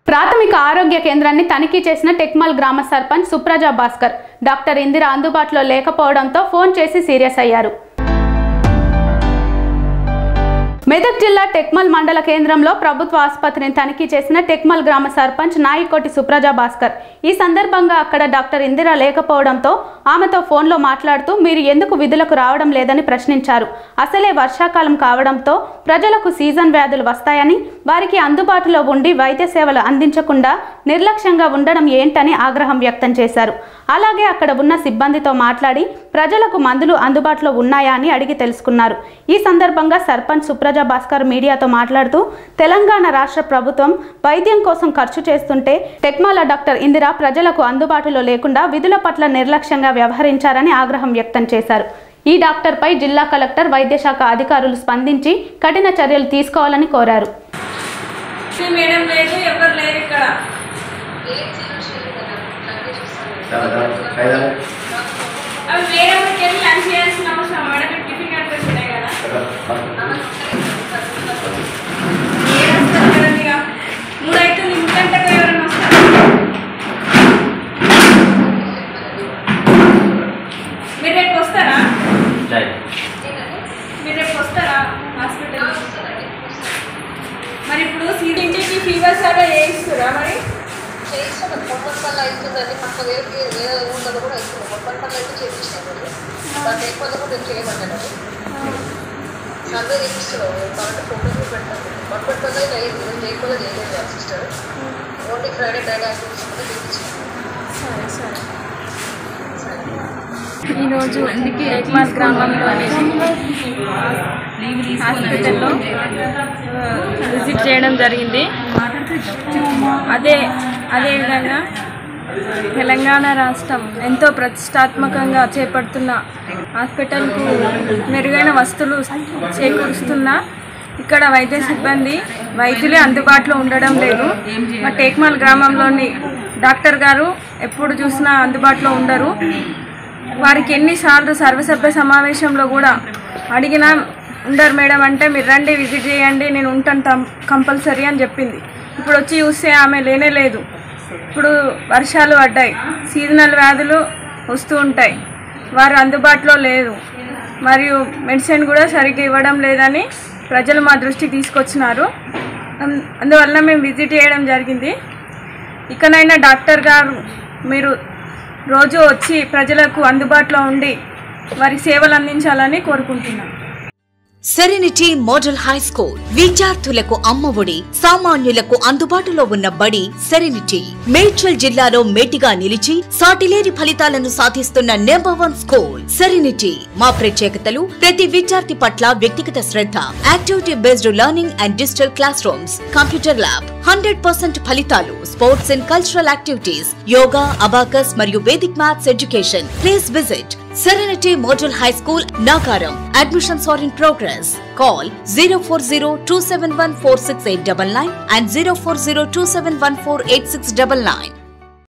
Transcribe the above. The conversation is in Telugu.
ప్రాథమిక ఆరోగ్య కేంద్రాన్ని తనిఖీ చేసిన టెక్మల్ గ్రామ సర్పంచ్ సుప్రజా భాస్కర్ డాక్టర్ ఇందిర అందుబాటులో లేకపోవడంతో ఫోన్ చేసి సీరియస్ అయ్యారు మెదక్ జిల్లా టెక్మల్ మండల కేంద్రంలో ప్రభుత్వ ఆసుపత్రిని తనిఖీ చేసిన టెక్మల్ గ్రామ సర్పంచ్ నాయికోటి సుప్రజా భాస్కర్ ఈ సందర్భంగా అక్కడ డాక్టర్ ఇందిర లేకపోవడంతో ఆమెతో ఫోన్లో మాట్లాడుతూ మీరు ఎందుకు విధులకు రావడం లేదని ప్రశ్నించారు అసలే వర్షాకాలం కావడంతో ప్రజలకు సీజన్ వ్యాధులు వస్తాయని వారికి అందుబాటులో ఉండి వైద్య సేవలు అందించకుండా నిర్లక్ష్యంగా ఉండడం ఏంటని ఆగ్రహం వ్యక్తం చేశారు అలాగే అక్కడ ఉన్న సిబ్బందితో మాట్లాడి ప్రజలకు మందులు అందుబాటులో ఉన్నాయా అని అడిగి తెలుసుకున్నారు ఈ సందర్భంగా సర్పంచ్ సుప్రజ భాస్కర్ మీడియాతో మాట్లాడుతూ తెలంగాణ రాష్ట్ర ప్రభుత్వం వైద్యం కోసం ఖర్చు చేస్తుంటే టెక్మాల డాక్టర్ ఇందిరా ప్రజలకు అందుబాటులో లేకుండా విధుల పట్ల నిర్లక్ష్యంగా వ్యవహరించారని ఆగ్రహం వ్యక్తం చేశారు ఈ డాక్టర్పై జిల్లా కలెక్టర్ వైద్యశాఖ అధికారులు స్పందించి కఠిన చర్యలు తీసుకోవాలని కోరారు లక్ష్మీ మేడం లేదు ఎవరు లేరు ఇక్కడ అవి మేడంకి వెళ్ళి లంచ్ చేయాల్సిన అవసరం మేడం మీకు టిఫిన్ అడ్రస్ ఉన్నాయి కదా ఏ వస్తారు మేడం ఇక మూడు అవుతుంది ఇంకంతకు ఎవరైనా వస్తారు మీరు రేపు వస్తారా మీరు రేపు వస్తారా హాస్పిటల్ మరి ఇప్పుడు సీడించేకి ఫీవర్ సారా చేయిస్తురా మరి చేయిస్తాను పొమ్మపల్లి అవుతుందండి పక్క వేరే వేరే ఊళ్ళో కూడా అవుతుంది పొమ్మపల్లి అయితే చేయించాను దాని లేకపోతే కూడా నేను చేయమన్నాను సర్వే చేపిస్తున్నాం కాబట్టి ఫోటోస్ కూడా పెడతాను పొమ్మపల్లి అయితే అయ్యింది నేను చేయకుండా చేయలేదు sister only Friday Friday activities కూడా చేయించాను సరే సరే ఈరోజు ఏక్మాల్ గ్రామంలోని హాస్పిటల్లో ఆ, విజిట్ చేయడం జరిగింది అదే అదేవిధంగా తెలంగాణ రాష్ట్రం ఎంతో ప్రతిష్టాత్మకంగా చేపడుతున్న హాస్పిటల్కు మెరుగైన వస్తువులు చేకూరుస్తున్న ఇక్కడ వైద్య సిబ్బంది వైద్యులే అందుబాటులో ఉండడం లేదు మా టేక్మాల్ గ్రామంలోని డాక్టర్ గారు ఎప్పుడు చూసినా అందుబాటులో ఉండరు వారికి ఎన్నిసార్లు సర్వసభ్య సమావేశంలో కూడా అడిగినా ఉండరు మేడం అంటే మీరు రండి విజిట్ చేయండి నేను ఉంటాను తం- కంపల్సరీ అని చెప్పింది ఇప్పుడు వచ్చి చూస్తే ఆమె లేనే లేదు ఇప్పుడు వర్షాలు పడ్డాయి సీజనల్ వ్యాధులు వస్తూ ఉంటాయి వారు అందుబాటులో లేదు మరియు మెడిసిన్ కూడా సరిగ్గా ఇవ్వడం లేదని ప్రజలు మా దృష్టికి తీసుకొచ్చినారు అం- అందువల్ల మేము విజిట్ చేయడం జరిగింది ఇకనైనా డాక్టర్ గారు మీరు రోజు వచ్చి ప్రజలకు అందుబాటులో ఉండి వారికి సేవలు అందించాలని కోరుకుంటున్నాను సెరెనిటీ మోడల్ హై స్కూల్ విద్యార్థులకు అమ్మఒడి సామాన్యులకు అందుబాటులో ఉన్న బడి సెరెనిటీ మేడ్చల్ జిల్లాలో మేటిగా నిలిచి సాటిలేని ఫలితాలను సాధిస్తున్న నెంబర్ వన్ స్కూల్ సెరెనిటీ మా ప్రత్యేకతలు ప్రతి విద్యార్థి పట్ల వ్యక్తిగత శ్రద్ధ activity based learning and digital class rooms computer lab hundred percent ఫలితాలు sports and cultural activities yoga abacus మరియు Vedic maths education please visit Serenity Model High School, Nagaram. Admissions are in progress. Call 040 and 040 2714869.